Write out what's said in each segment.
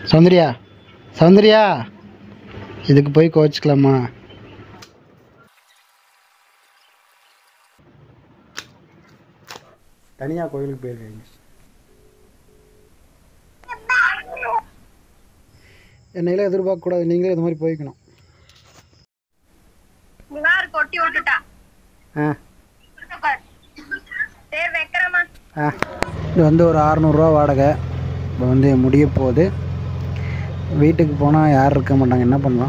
சௌந்தர்யா சௌந்தர்யா இதுக்கு போய் கோச்சிக்கலாமா தனியாக கோயிலுக்கு போயிருக்கீங்க என்னையில எதிர்பார்க்க கூடாது நீங்களே இது மாதிரி போய்க்கணும் புகார் கொட்டி விட்டுட்டா ஆ சரி வைக்கிறேம்மா ஆ இது வந்து ஒரு அறநூறுரூவா வாடகை இப்போ வந்து முடிய போகுது வீட்டுக்கு போனால் யாரும் இருக்க மாட்டாங்க என்ன பண்ணலாம்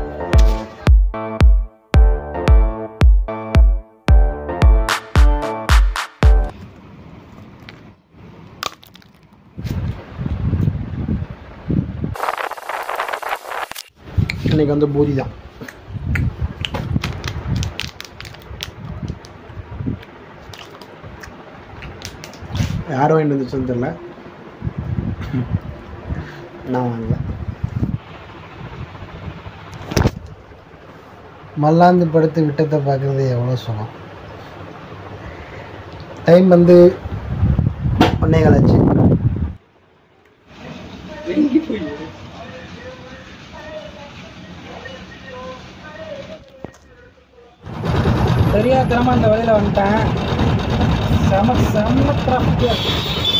இன்னைக்கு வந்து பூரி தான் யார் வாங்கிட்டு வந்துச்சுன்னு தெரில நான் வாங்கல மல்லாந்து படுத்து விட்டத்தை பார்க்குறது எவ்வளோ சுகம் டைம் வந்து ஒன்னே கலாச்சு தெரியாதனமா அந்த வழியில் வந்துட்டேன் செம செம டிராஃபிக்காக இருக்கு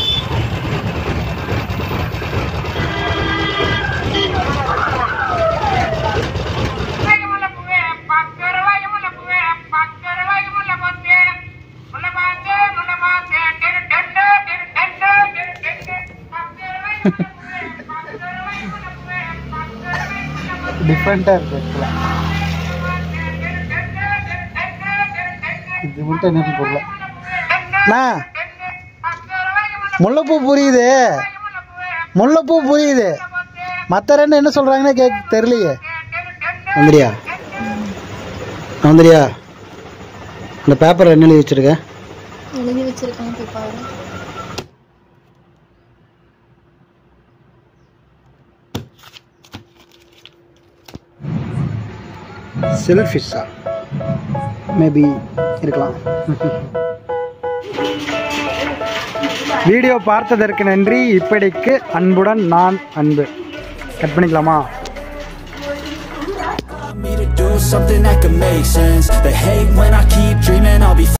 டிஃப்ரெண்ட்டாக இருக்கு ஆக்சுவலாக இது மட்டும் என்னன்னு புரியல அண்ணா முல்லைப்பூ புரியுது முல்லைப்பூ புரியுது மற்ற ரெண்டு என்ன சொல்கிறாங்கன்னு கேட்க தெரியலையே வந்துரியா வந்துரியா அந்த பேப்பர் என்ன எழுதி வச்சிருக்க எழுதி வச்சிருக்கேன் போய் பாரு செல்ஃபிஷா மேபி இருக்கலாம் வீடியோ பார்த்ததற்கு நன்றி இப்படிக்கு அன்புடன் நான் அன்பு கட் பண்ணிக்கலாமா me to do something that could make sense. They hate when I keep dreaming I'll be